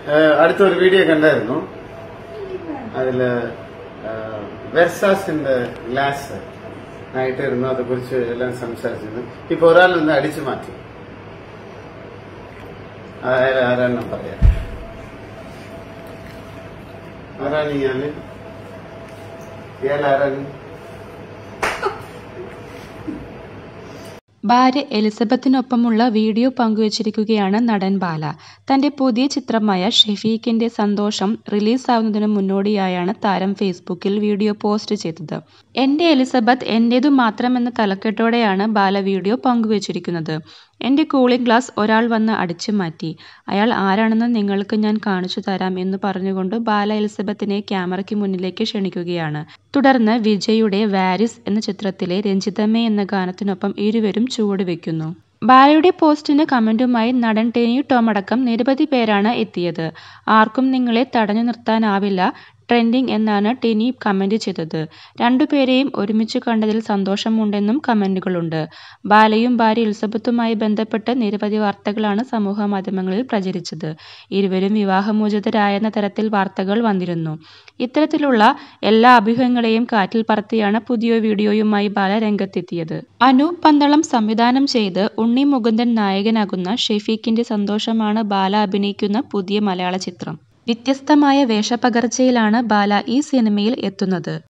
ഏഹ് അടുത്തൊരു വീഡിയോ കണ്ടായിരുന്നു അതില് വെർസാസിന്റെ ഗ്ലാസ് ആയിട്ടിരുന്നു അതേക്കുറിച്ച് എല്ലാം സംസാരിച്ചിരുന്നു ഇപ്പൊ ഒരാൾ നിന്ന് അടിച്ചു മാറ്റി അതായത് ആരാണെന്ന് പറയാം ആരാണ് ഇയാള് ഇയാൾ ആരാണ് ഭാര്യ എലിസബത്തിനൊപ്പമുള്ള വീഡിയോ പങ്കുവച്ചിരിക്കുകയാണ് നടൻ ബാല തന്റെ പുതിയ ചിത്രമായ ഷെഫീഖിന്റെ സന്തോഷം റിലീസാവുന്നതിനു മുന്നോടിയായാണ് താരം ഫേസ്ബുക്കിൽ വീഡിയോ പോസ്റ്റ് ചെയ്തത് എന്റെ എലിസബത്ത് എന്റേതു മാത്രമെന്ന തലക്കെട്ടോടെയാണ് ബാല വീഡിയോ പങ്കുവച്ചിരിക്കുന്നത് എന്റെ കൂളിംഗ് ഗ്ലാസ് ഒരാൾ വന്ന് അടിച്ചു മാറ്റി അയാൾ ആരാണെന്ന് നിങ്ങൾക്ക് ഞാൻ കാണിച്ചു തരാം എന്ന് പറഞ്ഞുകൊണ്ട് ബാല എലിസബത്തിനെ ക്യാമറയ്ക്ക് മുന്നിലേക്ക് ക്ഷണിക്കുകയാണ് തുടർന്ന് വിജയുടെ വാരിസ് എന്ന ചിത്രത്തിലെ രഞ്ജിതമ്മേ എന്ന ഗാനത്തിനൊപ്പം ഇരുവരും ചുവടുവെക്കുന്നു ബാലയുടെ പോസ്റ്റിന് കമന്റുമായി നടൻ ടെനി ടോം അടക്കം നിരവധി പേരാണ് എത്തിയത് ആർക്കും നിങ്ങളെ തടഞ്ഞു നിർത്താനാവില്ല ട്രെൻഡിങ് എന്നാണ് ടെനി കമന്റ് ചെയ്തത് രണ്ടുപേരെയും ഒരുമിച്ച് കണ്ടതിൽ സന്തോഷമുണ്ടെന്നും കമന്റുകളുണ്ട് ബാലയും ഭാര്യ എലിസബത്തുമായി ബന്ധപ്പെട്ട് നിരവധി വാർത്തകളാണ് സമൂഹ മാധ്യമങ്ങളിൽ പ്രചരിച്ചത് ഇരുവരും വിവാഹമോചിതരായെന്ന തരത്തിൽ വാർത്തകൾ വന്നിരുന്നു ഇത്തരത്തിലുള്ള എല്ലാ അഭ്യൂഹങ്ങളെയും കാറ്റിൽ പറത്തിയാണ് പുതിയ വീഡിയോയുമായി ബാല രംഗത്തെത്തിയത് അനൂപ് പന്തളം സംവിധാനം ചെയ്ത് ഉണ്ണി മുകുന്ദൻ നായകനാകുന്ന ഷെഫീഖിന്റെ സന്തോഷമാണ് ബാല അഭിനയിക്കുന്ന പുതിയ മലയാള ചിത്രം വ്യത്യസ്തമായ വേഷപ്പകർച്ചയിലാണ് ബാല ഈ സിനിമയിൽ എത്തുന്നത്